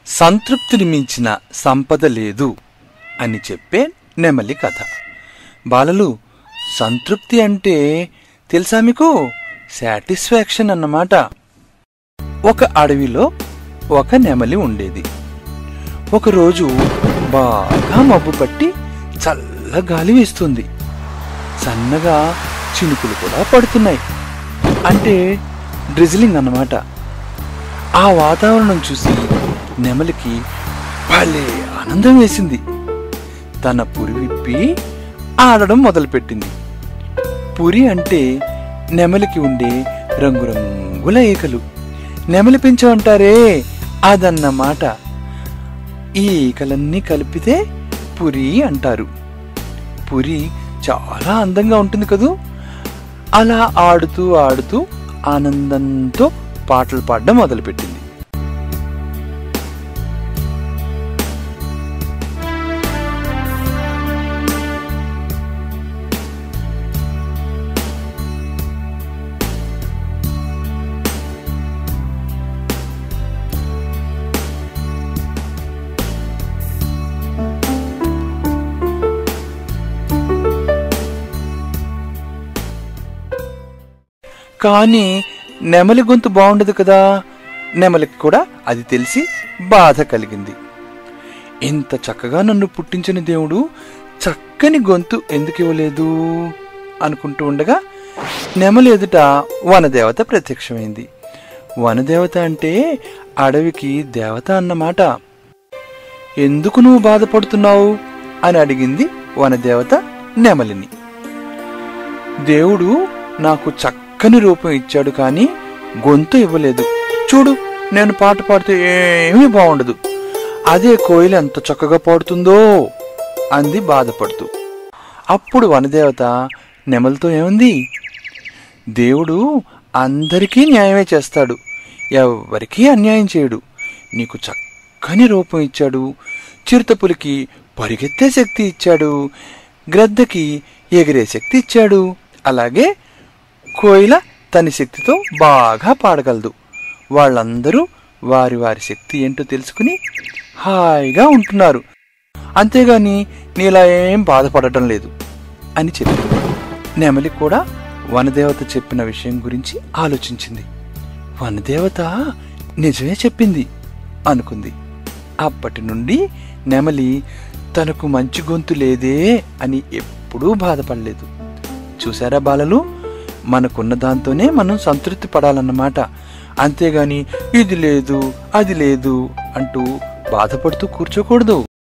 సంతృప్తిని మించిన సంపద లేదు అని చెప్పే నెమలి కథ బాలలు సంతృప్తి అంటే తెలుసా మీకు సాటిస్ఫాక్షన్ అన్నమాట ఒక అడవిలో ఒక నెమలి ఉండేది ఒకరోజు బాగా మబ్బు పట్టి చల్ల గాలి వీస్తుంది సన్నగా చినుకులు కూడా పడుతున్నాయి అంటే డ్రిజిలింగ్ అన్నమాట ఆ వాతావరణం చూసి నెమలికి భలే ఆనందం వేసింది తన పురి విప్పి ఆడడం మొదలుపెట్టింది పురి అంటే నెమలికి ఉండే రంగురంగుల ఈకలు నెమలి పెంచు అంటారే అదన్నమాట ఈ ఈకలన్నీ కలిపితే పురి అంటారు పురి చాలా అందంగా ఉంటుంది కదూ అలా ఆడుతూ ఆడుతూ ఆనందంతో పాటలు పాడడం మొదలుపెట్టింది కానీ నెమలి గొంతు బాగుండదు కదా నెమలికి కూడా అది తెలిసి బాధ కలిగింది ఇంత చక్కగా నన్ను పుట్టించిన దేవుడు చక్కని గొంతు ఎందుకు ఇవ్వలేదు అనుకుంటూ ఉండగా నెమలి ఎదుట వనదేవత ప్రత్యక్షమైంది వనదేవత అంటే అడవికి దేవత అన్నమాట ఎందుకు నువ్వు బాధపడుతున్నావు అని అడిగింది వనదేవత నెమలిని దేవుడు నాకు చక్కని రూపం ఇచ్చాడు కానీ గొంతు ఇవ్వలేదు చూడు నేను పాట పాడితే ఏమీ బాగుండదు అదే కోయిల ఎంత చక్కగా పాడుతుందో అంది బాధపడుతూ అప్పుడు వనదేవత నెమలితో ఏముంది దేవుడు అందరికీ న్యాయమే చేస్తాడు ఎవ్వరికీ అన్యాయం చేయడు నీకు చక్కని రూపం ఇచ్చాడు చిరుతపులికి పరిగెత్తే శక్తి ఇచ్చాడు గ్రద్దకి ఎగిరే శక్తి ఇచ్చాడు అలాగే కోయిల తన శక్తితో బాగా పాడగలదు వాళ్ళందరూ వారి వారి శక్తి ఏంటో తెలుసుకుని హాయిగా ఉంటున్నారు అంతేగాని నీలా ఏం బాధపడటం లేదు అని చెప్పింది నెమలి కూడా వనదేవత చెప్పిన విషయం గురించి ఆలోచించింది వనదేవత నిజమే చెప్పింది అనుకుంది అప్పటి నుండి నెమలి తనకు మంచి గొంతు లేదే అని ఎప్పుడూ బాధపడలేదు చూసారా బాలలు మనకున్న దాంతోనే మనం సంతృప్తి పడాలన్నమాట అంతేగాని ఇది లేదు అది లేదు అంటూ బాధపడుతూ కూర్చోకూడదు